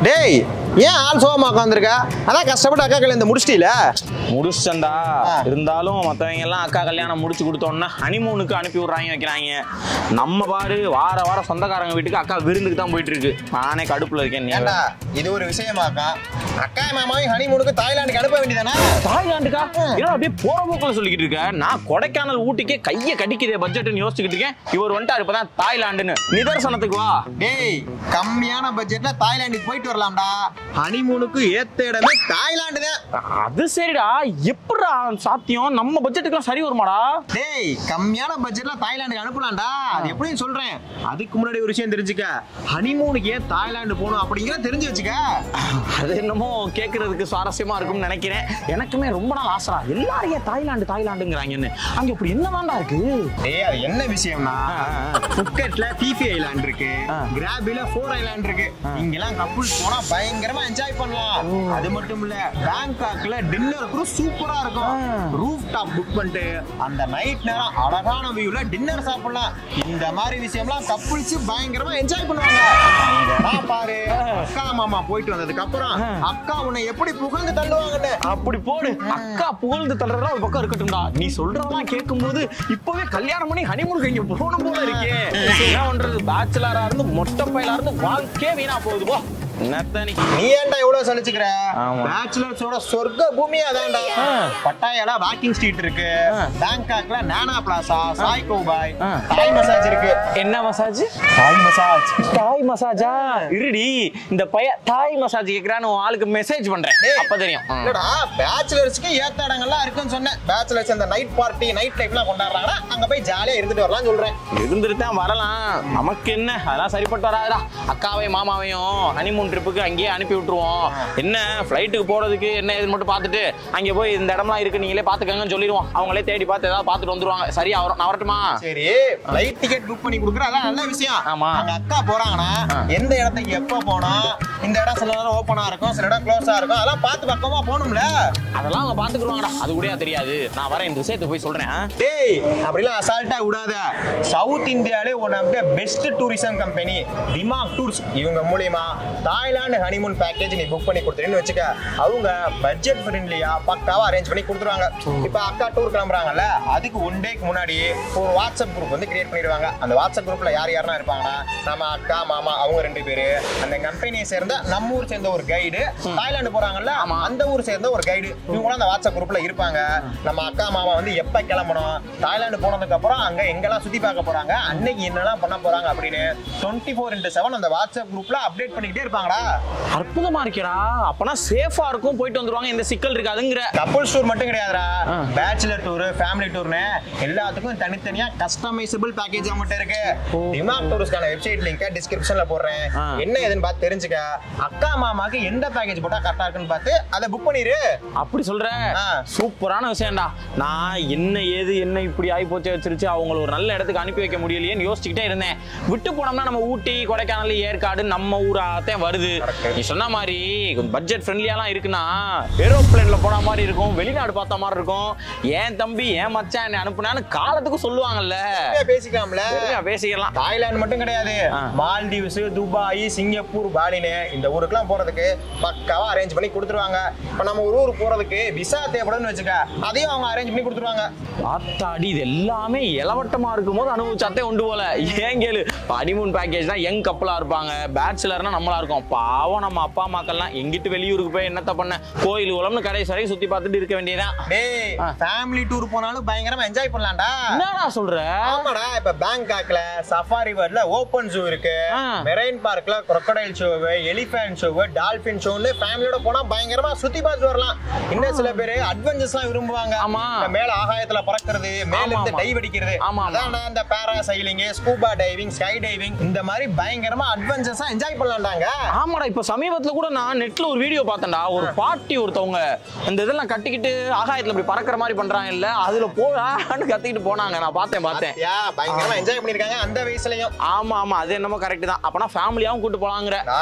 டேய் ஏன் ஆள் சோகமா உட்காந்துருக்க அதான் கஷ்டப்பட்டு அக்கா கல்யாணத்தை முடிச்சிட்டீல முடிச்சண்டா ஆ. இருந்தாலும் மத்தவங்க எல்லாம் அக்கா கல்யாணம் முடிச்சு கொடுத்தோன்னா ஹனிமூனுக்கு அனுப்பி விடுறாங்க வைக்கிறாங்க நம்ம பாரு வார வாரம் சொந்தக்காரங்க வீட்டுக்கு அக்கா விருந்துக்கு தான் போயிட்டு இருக்கு நானே கடுப்புல இருக்கேன் நீ ஏண்டா இது ஒரு விஷயமாக்கா அக்கா மாமாவையும் ஹனிமூனுக்கு தாய்லாந்துக்கு அனுப்ப வேண்டியதானே தாய்லாந்துக்கா ஏன்னா அப்படியே போற போக்கில் சொல்லிக்கிட்டு இருக்க நான் கொடைக்கானல் ஊட்டிக்கே கையை கடிக்குதே பட்ஜெட்னு யோசிச்சுக்கிட்டு இருக்கேன் இவர் வந்துட்டாரு இப்பதான் தாய்லாந்துன்னு நிதர்சனத்துக்கு வா டேய் கம்மியான பட்ஜெட்ல தாய்லாந்துக்கு போயிட்டு வரலாம்டா ஹனிமூனுக்கு ஏத்த இடமே தாய்லாந்து தான் அது சரிடா எப்படிடா சாத்தியம் நம்ம பட்ஜெட்டுக்குலாம் சரி வருமாடா டேய் கம்மியான பட்ஜெட்ல தாய்லாந்துக்கு அனுப்பலாம்டா அது எப்படின்னு சொல்றேன் அதுக்கு முன்னாடி ஒரு விஷயம் தெரிஞ்சுக்க ஹனிமூனுக்கு ஏன் தாய்லாந்து போகணும் அப்படிங்கிறத தெரிஞ்சு வச்சுக்க அது என்னமோ கேட்கறதுக்கு சுவாரஸ்யமா இருக்கும்னு நினைக்கிறேன் எனக்குமே ரொம்ப நாள் ஆசைடா எல்லாரும் ஏன் தாய்லாந்து தாய்லாந்துங்கிறாங்கன்னு அங்க இப்படி என்னதான்டா இருக்கு டேய் அது என்ன விஷயம்னா புக்கெட்ல பிபி ஐலாண்ட் இருக்கு ஆ. கிராபில ஃபோர் ஐலாண்ட் இருக்கு இங்கெல்லாம் கப்புள்ஸ் போனா பயங்கரமா என்ஜாய் பண்ணலாம் அது மட்டும் இல்ல பேங்காக்ல டின்னர் கூட சூப்பரா இருக்கும் ஆ. ரூஃப் டாப் புக் பண்ணிட்டு அந்த நைட் நேரம் அழகான வியூல டின்னர் சாப்பிடலாம் இந்த மாதிரி விஷயம்லாம் கப்புள்ஸ் பயங்கரமா என்ஜாய் பண்ணுவாங்க இதெல்லாம் பாரு அக்கா மாமா போயிட்டு வந்ததுக்கு அப்புறம் அக்கா உன்னை எப்படி புகழ்ந்து தள்ளுவாங்கன்னு அப்படி போடு அக்கா புகழ்ந்து தள்ளுறதா ஒரு பக்கம் இருக்கட்டும்டா நீ சொல்றதெல்லாம் கேட்கும்போது இப்பவே கல்யாணம் பண்ணி ஹனிமூனுக்கு இங்க போகணும் போல இருக்கே என்ன பண்றது பேச்சுலரா இருந்து மொட்டை பையலா இருந்து வாழ்க்கையே வீணா போகுது போ என்னத்தனி நீ ஏன்டா இவ்வளவு சலிச்சுக்கிற ஆமா. பேச்சுலர்ஸோட சொர்க்க பூமி அதான்டா ஆ. பட்டாயால வாக்கிங் ஸ்ட்ரீட் இருக்கு ஆ. பேங்காக்ல நானா பிளாசா சாய் கோபாய் ஆ. தாய் மசாஜ் இருக்கு என்ன மசாஜ் தாய் மசாஜ் தாய் மசாஜா இருடி இந்த பைய தாய் மசாஜ் கேக்குறான்னு உன் ஆளுக்கு மெசேஜ் பண்றேன் டேய். அப்ப தெரியும் ம். இல்லடா பேச்சுலர்ஸ்க்கு ஏத்த இடங்கள்லாம் இருக்குன்னு சொன்னேன் பேச்சுலர்ஸ் அந்த நைட் பார்ட்டி நைட் லைஃப்லாம் கொண்டாடுறாங்கன்னா அங்க போய் ஜாலியா இருந்துட்டு வரலாம்னு சொல்றேன் இருந்துட்டு தான் வரலாம் நமக்கு என்ன அதெல்லாம் சரிப்பட்டு வராதுடா அக்காவையும் மாமாவையும் ஹனிமூன் ட்ரிப்புக்கு அங்கேயே அனுப்பி விட்டுருவோம் என்ன ஃப்ளைட்டுக்கு போறதுக்கு என்ன ஏதுன்னு மட்டும் பார்த்துட்டு அங்கே போய் இந்த இடம்லாம் இருக்கு நீங்களே பார்த்துக்கங்கன்னு சொல்லிடுவோம் அவங்களே தேடி பார்த்து ஏதாவது பார்த்துட்டு வந்துருவாங்க சரியா வரும் நான் வரட்டுமா சரி ஃப்ளைட் டிக்கெட் புக் பண்ணி கொடுக்குற அதான் நல்ல விஷயம் ஆமா. அங்க அக்கா போறாங்கன்னா எந்த இடத்துக்கு எப்போ போனோம் இந்த இடம் சில நேரம் ஓப்பனா இருக்கும் சில இடம் க்ளோஸா இருக்கும் அதெல்லாம் பார்த்து பக்கமா போகணும்ல அதெல்லாம் அவங்க பார்த்துக்குருவாங்கடா அது கூட தெரியாது நான் வரேன் இந்த விஷயத்தை போய் சொல்றேன் ஆ? டேய் அப்படிலாம் அசால்ட்டா விடாத சவுத் இந்தியாலே one of the best tourism company Dimag tours இவங்க மூலியமா தாய்லாந்து ஹனிமூன் பேக்கேஜ் நீ புக் பண்ணி கொடுத்துருன்னு வச்சுக்க அவங்க பட்ஜெட் ஃப்ரெண்ட்லியா பக்காவா அரேஞ்ச் பண்ணி கொடுத்துருவாங்க இப்போ அக்கா டூர் கிளம்புறாங்கல்ல அதுக்கு ஒன் டேக்கு முன்னாடி ஒரு வாட்ஸ்அப் குரூப் வந்து கிரியேட் பண்ணிடுவாங்க அந்த வாட்ஸ்அப் குரூப்ல யார் யாரெல்லாம் இருப்பாங்கன்னா நம்ம அக்கா மாமா அவங்க ரெண்டு பேரு அந்த கம்பெனியை சேர்ந்த நம்ம ஊர் சேர்ந்த ஒரு கைடு தாய்லாந்து போறாங்கல்ல ஆமா. அந்த ஊர் சேர்ந்த ஒரு கைடு இவங்க கூட அந்த வாட்ஸ்அப் குரூப்ல இருப்பாங்க நம்ம அக்கா மாமா வந்து எப்ப கிளம்பணும் தாய்லாந்து போனதுக்கு அப்புறம் அங்க எங்கெல்லாம் சுத்தி பார்க்க போறாங்க அன்னைக்கு என்னெல்லாம் பண்ண போறாங்க அப்படின்னு டுவெண்ட்டி ஃபோர் இன்ட்டு செவன் அந்த வாட்ஸ்அப் குரூப்ல அப்டேட் பண்ணிக்கிட்டே இருப்பாங்கடா அற்புதமா இருக்கேடா அப்பனா சேஃபா இருக்கும் போயிட்டு வந்துருவாங்க இந்த சிக்கல் இருக்காதுங்கிற கப்புள்ஸ் டூர் மட்டும் கிடையாதுடா ஆ. பேச்சுலர் டூர் ஃபேமிலி டூர்னு எல்லாத்துக்கும் தனித்தனியா கஸ்டமைசபிள் பேக்கேஜ் அவங்ககிட்ட இருக்கு டிமாக் டூரிஸ்க்கான வெப்சைட் லிங்க் டிஸ்கிரிப்ஷன்ல போடுறேன் ஆ. என்ன ஏதுன்னு பார்த்து தெரிஞ்சுக்க அக்கா மாமாக்கு எந்த பேக்கேஜ் போட்டா கரெக்டா இருக்குன்னு பார்த்து அதை புக் பண்ணிரு அப்படி சொல்ற ஆ. சூப்பரான விஷயம்டா நான் என்ன ஏது என்ன இப்படி ஆகி போச்சு வச்சிருச்சு அவங்கள ஒரு நல்ல இடத்துக்கு அனுப்பி வைக்க முடியலையேன்னு யோசிச்சுக்கிட்டே இருந்தேன் விட்டு போனோம்னா நம்ம ஊட்டி கொடைக்கானல் ஏற்காடு நம்ம ஊராத்தான் வருது Correct. நீ சொன்ன மாதிரி பட்ஜெட் ஃப்ரெண்ட்லியாலாம் இருக்குன்னா ஏரோப்ளேன்ல போன மாதிரி இருக்கும் வெளிநாடு பார்த்த மாதிரி இருக்கும் ஏன் தம்பி ஏன் மச்சான் என்னை அனுப்புனான்னு காலத்துக்கு சொல்லுவாங்கல்ல நிறைய பேசிக்கலாம்ல சரியா, பேசிக்கலாம் தாய்லாந்து மட்டும் கிடையாது ஆ. மால்தீவ்ஸ் துபாய் சிங்கப்பூர் பாலினு இந்த ஊருக்குலாம் போறதுக்கு பக்காவா அரேஞ்ச் பண்ணி கொடுத்துருவாங்க இப்போ நம்ம ஒரு ஊர் போறதுக்கு விசா தேவைப்படுதுன்னு வச்சுக்க அதையும் அவங்க அரேஞ்ச் பண்ணி கொடுத்துருவாங்க ஆத்தாடி இது எல்லாமே இளவட்டமா இருக்கும் போது அனுபவிச்சாத்தே உண்டு போல ஏன் கேளு ஹனிமூன் பேக்கேஜ் தான் யங் கப்பலா இருப்பாங்க பேச்சுலர்னா நம்மளா இருக்கும் பாவம் நம்ம அப்பா அம்மாக்கள்லாம் எங்கிட்டு வெளியூருக்கு போய் என்னத்த பண்ண கோயில் குளம்னு கடைசி வரைக்கும் சுத்தி பார்த்துட்டு இருக்க வேண்டியதான் டேய் ஆ. ஃபேமிலி டூர் போனாலும் பயங்கரமா என்ஜாய் பண்ணலாம்டா என்னடா சொல்ற ஆமாடா இப்ப பேங்காக்ல சஃபாரி வேர்ல்ட்ல ஓபன் ஷோ இருக்கு ஆ. மெரைன் பார்க்ல crocodile show elephant show dolphin ஷோன்னு ஃபேமிலியோட போனா பயங்கரமா சுத்தி பார்த்துட்டு வரலாம் இன்னும் சில பேர் அட்வென்ச்சர்ஸ்லாம் விரும்புவாங்க ஆமா. இந்த மேல ஆகாயத்துல பறக்கிறது மேல ஆமா, இருந்து ஆமா. டைவ் அடிக்கிறது ஆமா, ஆமா. அதான்டா இந்த parasailing scuba diving skydiving இந்த மாதிரி பயங்கரமா அட்வென்ச்சர்ஸா என்ஜாய் பண்ணலாம்டாங்க ஆமாடா இப்ப சமீபத்துல கூட நான் நெட்ல ஒரு வீடியோ பார்த்தேன்டா ஒரு பாட்டி ஒருத்தவங்க இந்த இதெல்லாம் கட்டிக்கிட்டு ஆகாயத்துல இப்படி பறக்கிற மாதிரி பண்றாங்க இல்ல அதுல போடான்னு கத்திக்கிட்டு போனாங்க நான் பார்த்தேன் பார்த்தேன் யா பயங்கரமா என்ஜாய் பண்ணிருக்காங்க அந்த வயசுலயும் ஆமா ஆமா அது என்னமோ கரெக்ட் தான் அப்பனா ஃபேமிலியாவும் கூட்டு போலாங்கிற தாராளமா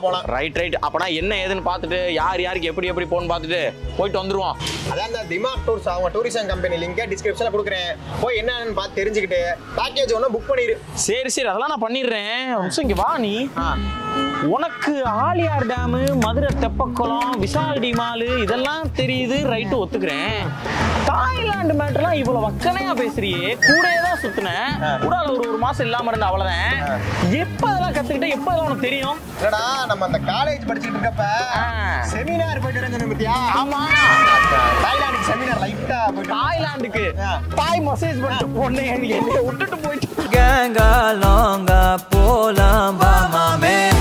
போலாம் ரைட் ரைட் அப்பனா என்ன ஏதுன்னு பார்த்துட்டு யார் யாருக்கு எப்படி எப்படி போன்னு பார்த்துட்டு போயிட்டு வந்துருவோம் அதான் அந்த திமாக் டூர்ஸ் அவங்க டூரிசம் கம்பெனி லிங்க் டிஸ்கிரிப்ஷன்ல கொடுக்குறேன் போய் என்னன்னு பார்த்து தெரிஞ்சுக்கிட்டு பேக்கேஜ் ஒன்று புக் பண்ணிடு சரி சரி அதெல்லாம் நான் பண்ணிடுறேன் ஒரு நிமிஷம் இங்க வா நீ உனக்கு ஆலியார் டேமு மதுரை தெப்பக்குளம் விசால் டிமாலு இதெல்லாம் தெரியுது ரைட்டு ஒத்துக்கிறேன் தாய்லாந்து மேட்டர்லாம் இவ்வளவு வக்கனையா பேசுறியே கூடயே தான் சுத்தினேன் கூட அதுல ஒரு ஒரு மாசம் இல்லாம இருந்த அவ்வளவுதான் எப்ப அதெல்லாம் கத்துக்கிட்ட எப்ப அதெல்லாம் உனக்கு தெரியும் இல்லடா நம்ம அந்த காலேஜ் படிச்சுட்டு இருக்கப்ப ஆ. செமினார் போயிட்டு வரேன் பத்தியா ஆமா தாய்லாந்துக்கு செமினார் லைட்டா போயிட்டு தாய்லாந்துக்கு ஆ. தாய் மசேஜ் பண்ணிட்டு பொண்ணு என்னை விட்டுட்டு போயிட்டு கேங்கா லாங்கா போலாம் வா மாமே